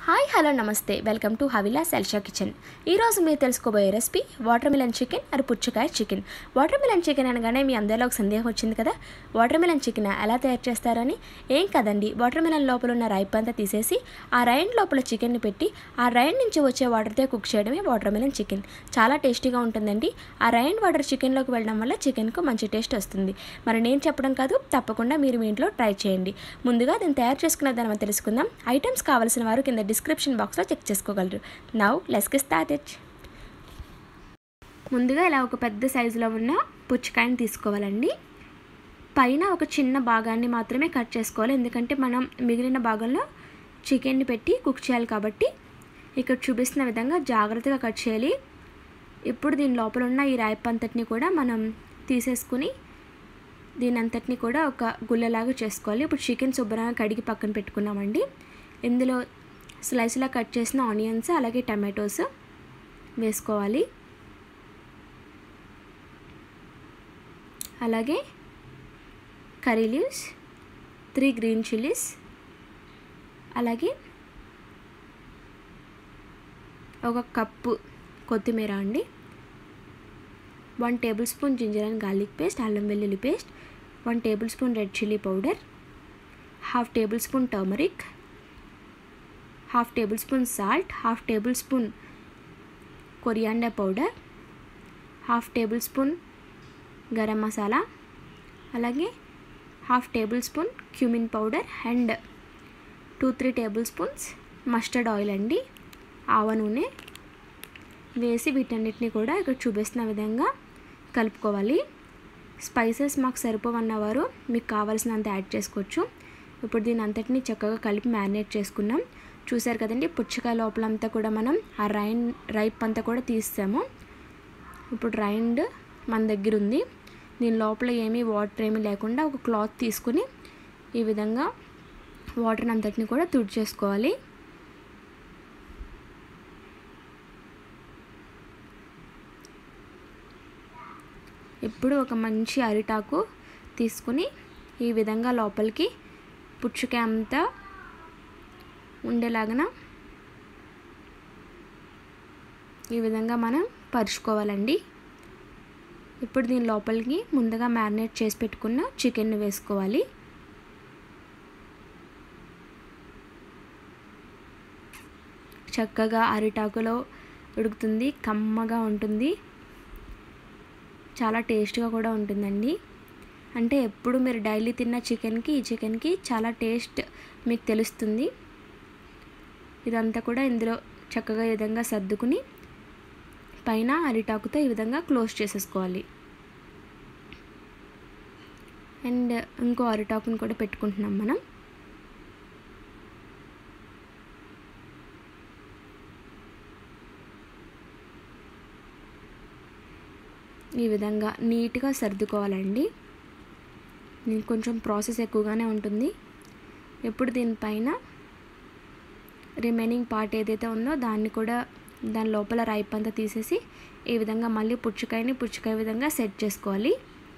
hi hello నమస్తే welcome to హవిలా సెల్షా కిచెన్ ఈరోజు మీరు తెలుసుకోబోయే రెసిపీ వాటర్ మిలన్ చికెన్ అది పుచ్చకాయ చికెన్ వాటర్ మిలన్ చికెన్ అనగానే మీ అందరిలో ఒక సందేహం వచ్చింది కదా వాటర్ మిలన్ చికెన్ ఎలా తయారు చేస్తారని ఏం కదండి వాటర్ మిలన్ లోపల ఉన్న రైప్ అంతా తీసేసి ఆ రైన్ లోపల చికెన్ని పెట్టి ఆ రైన్ నుంచి వచ్చే వాటర్తో కుక్ చేయడమే వాటర్ మిలన్ చికెన్ చాలా టేస్టీగా ఉంటుందండి ఆ రైన్ వాటర్ చికెన్లోకి వెళ్ళడం వల్ల చికెన్కు మంచి టేస్ట్ వస్తుంది మరి నేను చెప్పడం కాదు తప్పకుండా మీరు మీ ఇంట్లో ట్రై చేయండి ముందుగా దీన్ని తయారు చేసుకునే దాని మనం తెలుసుకుందాం ఐటమ్స్ కావాల్సిన వారు కింద డిస్క్రిప్షన్ బాక్స్లో చెక్ చేసుకోగలరు now let's get start it ముందుగా ఇలా ఒక పెద్ద సైజులో ఉన్న పుచ్చకాయని తీసుకోవాలండి పైన ఒక చిన్న భాగాన్ని మాత్రమే కట్ చేసుకోవాలి ఎందుకంటే మనం మిగిలిన భాగంలో చికెన్ని పెట్టి కుక్ చేయాలి కాబట్టి ఇక్కడ చూపిస్తున్న విధంగా జాగ్రత్తగా కట్ చేయాలి ఇప్పుడు దీని లోపల ఉన్న ఈ రైప్ అంతటిని కూడా మనం తీసేసుకుని దీని అంతటిని కూడా ఒక గుల్లలాగా చేసుకోవాలి ఇప్పుడు చికెన్ శుభ్రంగా కడిగి పక్కన పెట్టుకున్నామండి ఇందులో స్లైస్లా కట్ చేసిన ఆనియన్స్ అలాగే టమాటోస్ వేసుకోవాలి అలాగే curry leaves three green chillies అలాగే ఒక కప్పు కొత్తిమీర అండి one tablespoon ginger and garlic paste అల్లం వెల్లుల్లి paste one tablespoon red chilli powder half tablespoon turmeric half tablespoon salt half tablespoon coriander powder half tablespoon garam masala అలాగే half tablespoon cumin powder and two three tablespoons mustard oil అండి ఆవ నూనె వేసి వీటన్నిటిని కూడా ఇక్కడ చూపిస్తున్న విధంగా కలుపుకోవాలి స్పైసెస్ మాకు సరిపోవన్నవారు మీకు కావాల్సినంత యాడ్ చేసుకోవచ్చు ఇప్పుడు దీని అంతటిని చక్కగా కలిపి మ్యారినేట్ చేసుకున్నాం చూసారు కదండి పుచ్చకాయ లోపలంతా కూడా మనం ఆ రైన్ రైప్ అంతా కూడా తీస్తాము ఇప్పుడు రైండ్ మన దగ్గర ఉంది దీని లోపల ఏమీ వాటర్ ఏమీ లేకుండా ఒక క్లాత్ తీసుకుని ఈ విధంగా వాటర్ అంతటిని కూడా తుడిచేసుకోవాలి ఇప్పుడు ఒక మంచి అరిటాకు తీసుకుని ఈ విధంగా లోపలికి పుచ్చుకాయ అంతా ఉండేలాగన ఈ విధంగా మనం పరుచుకోవాలండి ఇప్పుడు దీని లోపలికి ముందుగా మ్యారినేట్ చేసి పెట్టుకున్న చికెన్ వేసుకోవాలి చక్కగా అరిటాకులో ఉడుకుతుంది కమ్మగా ఉంటుంది చాలా టేస్ట్గా కూడా ఉంటుందండి అంటే ఎప్పుడు మీరు డైలీ తిన్న చికెన్కి ఈ చికెన్కి చాలా టేస్ట్ మీకు తెలుస్తుంది ఇదంతా కూడా ఇందులో చక్కగా ఈ విధంగా సర్దుకుని పైన అరిటాకుతో ఈ విధంగా క్లోజ్ చేసేసుకోవాలి అండ్ ఇంకో అరిటాకుని కూడా పెట్టుకుంటున్నాం మనం ఈ విధంగా నీట్గా సర్దుకోవాలండి కొంచెం ప్రాసెస్ ఎక్కువగానే ఉంటుంది ఎప్పుడు దీనిపైన రిమైనింగ్ పార్ట్ ఏదైతే ఉందో దాన్ని కూడా దాని లోపల రైప్ అంతా తీసేసి ఈ విధంగా మళ్ళీ పుచ్చకాయని పుచ్చకాయ విధంగా సెట్ చేసుకోవాలి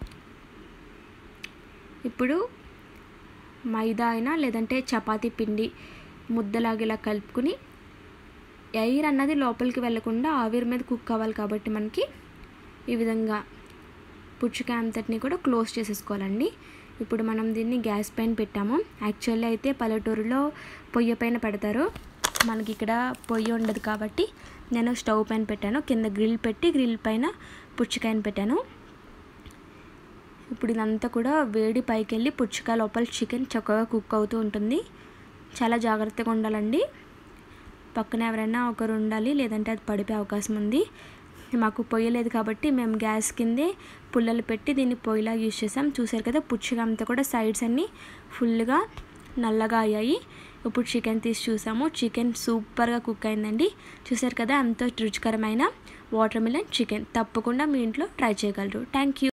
ఇప్పుడు మైదా అయినా లేదంటే చపాతీ పిండి ముద్దలాగేలా కలుపుకుని ఎయిర్ అన్నది లోపలికి వెళ్లకుండా ఆవిరి మీద కుక్ అవ్వాలి కాబట్టి మనకి ఈ విధంగా పుచ్చకాయ అంతటిని కూడా క్లోజ్ చేసేసుకోవాలండి ఇప్పుడు మనం దీన్ని గ్యాస్ పైన పెట్టాము యాక్చువల్లీ అయితే పల్లెటూరులో పొయ్యి పైన పెడతారు మనకి ఇక్కడ పొయ్యి ఉండదు కాబట్టి నేను స్టవ్ పైన పెట్టాను కింద గ్రిల్ పెట్టి గ్రిల్ పైన పుచ్చకాయని పెట్టాను ఇప్పుడు ఇదంతా కూడా వేడి పైకి వెళ్ళి పుచ్చకాయ లోపల చికెన్ చక్కగా కుక్ అవుతూ ఉంటుంది చాలా జాగ్రత్తగా ఉండాలండి పక్కన ఎవరైనా ఒకరు ఉండాలి లేదంటే అది పడిపోయే అవకాశం ఉంది మాకు పొయ్యి లేదు కాబట్టి మేము గ్యాస్ కిందే పుల్లలు పెట్టి దీన్ని పొయ్యిలా యూజ్ చేసాం చూసారు కదా పుచ్చిగా అంతా కూడా సైడ్స్ అన్నీ ఫుల్గా నల్లగా అయ్యాయి ఇప్పుడు చికెన్ తీసి చూసాము చికెన్ సూపర్గా కుక్ అయిందండి చూసారు కదా ఎంతో రుచికరమైన వాటర్ మిలన్ చికెన్ తప్పకుండా మీ ఇంట్లో ట్రై చేయగలరు థ్యాంక్ యూ